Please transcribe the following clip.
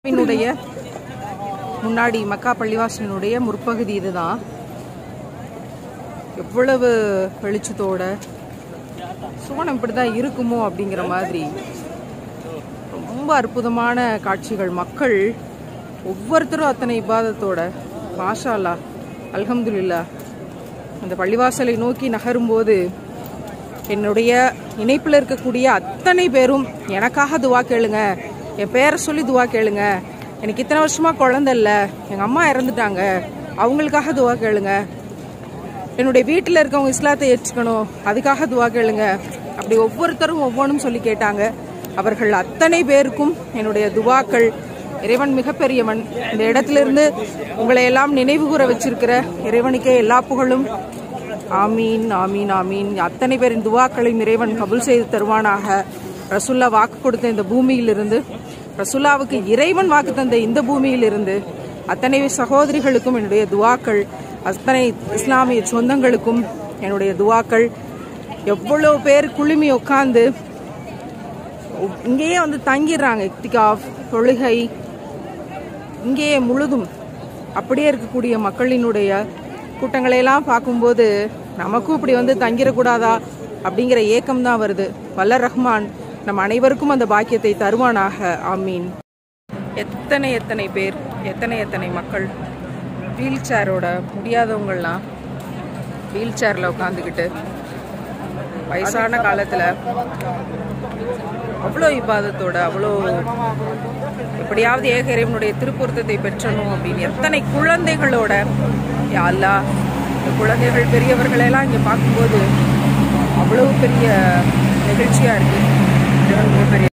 என்னுடைய முன்னாடி மக்கா பள்ளிவாசலினுடைய முற்பகுதி இதுதான் எவ்வளவு வெளிச்சத்தோட சுவனம் இப்படிதான் இருக்குமோ அப்படிங்கிற மாதிரி ரொம்ப அற்புதமான காட்சிகள் மக்கள் ஒவ்வொருத்தரும் அத்தனை இபாதத்தோட மாஷா அல்லாஹ் அல்ஹம்துலில்லா அந்த பள்ளிவாசலை நோக்கி நகரும்போது என்னுடைய இணைப்பில் இருக்கக்கூடிய அத்தனை பேரும் எனக்காக துவா கேளுங்க என் பேரை சொல்லி துவா கேளுங்க எனக்கு இத்தனை வருஷமா குழந்தை இல்லை எங்கள் அம்மா இறந்துட்டாங்க அவங்களுக்காக துவா கேளுங்க என்னுடைய வீட்டில் இருக்கவங்க இஸ்லாத்தை ஏற்றுக்கணும் அதுக்காக துவா கேளுங்க அப்படி ஒவ்வொருத்தரும் ஒவ்வொன்றும் சொல்லி கேட்டாங்க அவர்கள் அத்தனை பேருக்கும் என்னுடைய துவாக்கள் இறைவன் மிகப்பெரியவன் இந்த இடத்திலிருந்து உங்களை எல்லாம் நினைவு கூற வச்சிருக்கிற இறைவனுக்கே எல்லா புகழும் ஆமீன் ஆமீன் ஆமீன் அத்தனை பேரின் துவாக்களையும் இறைவன் கபுல் செய்து தருவானாக ரசுல்லா வாக்கு கொடுத்த இந்த பூமியிலிருந்து ரசுல்லாவுக்கு இறைவன் வாக்கு தந்த இந்த பூமியிலிருந்து அத்தனை சகோதரிகளுக்கும் என்னுடைய துவாக்கள் அத்தனை இஸ்லாமிய சொந்தங்களுக்கும் என்னுடைய துவாக்கள் எவ்வளவு பேர் குழுமி உட்காந்து இங்கேயே வந்து தங்கிடுறாங்க இக்திகாஃப் தொழுகை இங்கேயே முழுதும் அப்படியே இருக்கக்கூடிய மக்களினுடைய கூட்டங்களை எல்லாம் பார்க்கும்போது நமக்கும் இப்படி வந்து தங்கிடக்கூடாதா அப்படிங்கிற ஏக்கம் தான் வருது வல்ல ரஹ்மான் நம் அனைவருக்கும் அந்த பாக்கியத்தை தருவானாக ஆமீன் எத்தனை எத்தனை பேர் எத்தனை எத்தனை மக்கள் வீல் சேரோட முடியாதவங்கள்லாம் வீல் சேரில் உட்காந்துக்கிட்டு வயசான காலத்தில் அவ்வளோ இபாதத்தோட அவ்வளோ எப்படியாவது ஏக இறைவனுடைய திருப்பொருத்தத்தை பெற்றணும் அப்படின்னு எத்தனை குழந்தைகளோட யா அல்லாஹ் இந்த குழந்தைகள் பெரியவர்களெல்லாம் இங்கே பார்க்கும்போது அவ்வளவு பெரிய நிகழ்ச்சியாக இருக்குது பெரிய